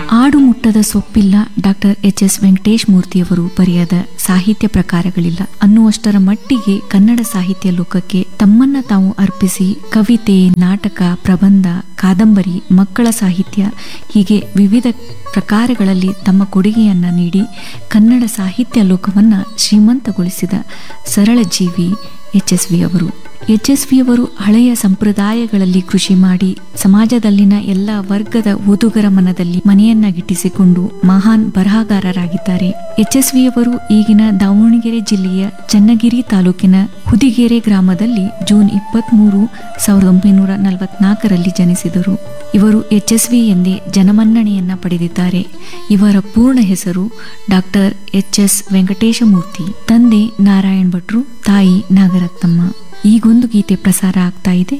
ಆಡು ಮುಟ್ಟದ ಸೊಪ್ಪಿಲ್ಲ ಡಾಕ್ಟರ್ ಎಚ್ ಎಸ್ ವೆಂಕಟೇಶ್ ಮೂರ್ತಿಯವರು ಬರೆಯದ ಸಾಹಿತ್ಯ ಪ್ರಕಾರಗಳಿಲ್ಲ ಅನ್ನುವಷ್ಟರ ಮಟ್ಟಿಗೆ ಕನ್ನಡ ಸಾಹಿತ್ಯ ಲೋಕಕ್ಕೆ ತಮ್ಮನ್ನ ತಾವು ಅರ್ಪಿಸಿ ಕವಿತೆ ನಾಟಕ ಪ್ರಬಂಧ ಕಾದಂಬರಿ ಮಕ್ಕಳ ಸಾಹಿತ್ಯ ಹೀಗೆ ವಿವಿಧ ಪ್ರಕಾರಗಳಲ್ಲಿ ತಮ್ಮ ಕೊಡುಗೆಯನ್ನ ನೀಡಿ ಕನ್ನಡ ಸಾಹಿತ್ಯ ಲೋಕವನ್ನ ಶ್ರೀಮಂತಗೊಳಿಸಿದ ಸರಳ ಜೀವಿ ಎಚ್ ಎಸ್ ವಿ ಅವರು ಎಚ್ ಎಸ್ ವಿ ಅವರು ಹಳೆಯ ಸಂಪ್ರದಾಯಗಳಲ್ಲಿ ಕೃಷಿ ಮಾಡಿ ಸಮಾಜದಲ್ಲಿನ ಎಲ್ಲ ವರ್ಗದ ಓದುಗರ ಮನದಲ್ಲಿ ಮನೆಯನ್ನ ಗಿಟ್ಟಿಸಿಕೊಂಡು ಮಹಾನ್ ಬರಹಗಾರರಾಗಿದ್ದಾರೆ ಎಚ್ ಎಸ್ ವಿ ಅವರು ಈಗಿನ ದಾವಣಗೆರೆ ಜಿಲ್ಲೆಯ ಚನ್ನಗಿರಿ ತಾಲೂಕಿನ ಹುದಿಗೆರೆ ಗ್ರಾಮದಲ್ಲಿ ಜೂನ್ ಇಪ್ಪತ್ಮೂರು ಸಾವಿರದ ಒಂಬೈನೂರ ನಲವತ್ನಾಲ್ಕರಲ್ಲಿ ಜನಿಸಿದರು ಇವರು ಎಚ್ ಎಸ್ ವಿ ಎಂದೇ ಜನಮನ್ನಣೆಯನ್ನ ಪಡೆದಿದ್ದಾರೆ ಇವರ ಪೂರ್ಣ ಹೆಸರು ಡಾಕ್ಟರ್ ಎಚ್ ಎಸ್ ವೆಂಕಟೇಶಮೂರ್ತಿ ತಂದೆ ನಾರಾಯಣ್ ಭಟ್ರು ತಾಯಿ ನಾಗರತ್ನಮ್ಮ ಈಗೊಂದು ಗೀತೆ ಪ್ರಸಾರ ಆಗ್ತಾ ಇದೆ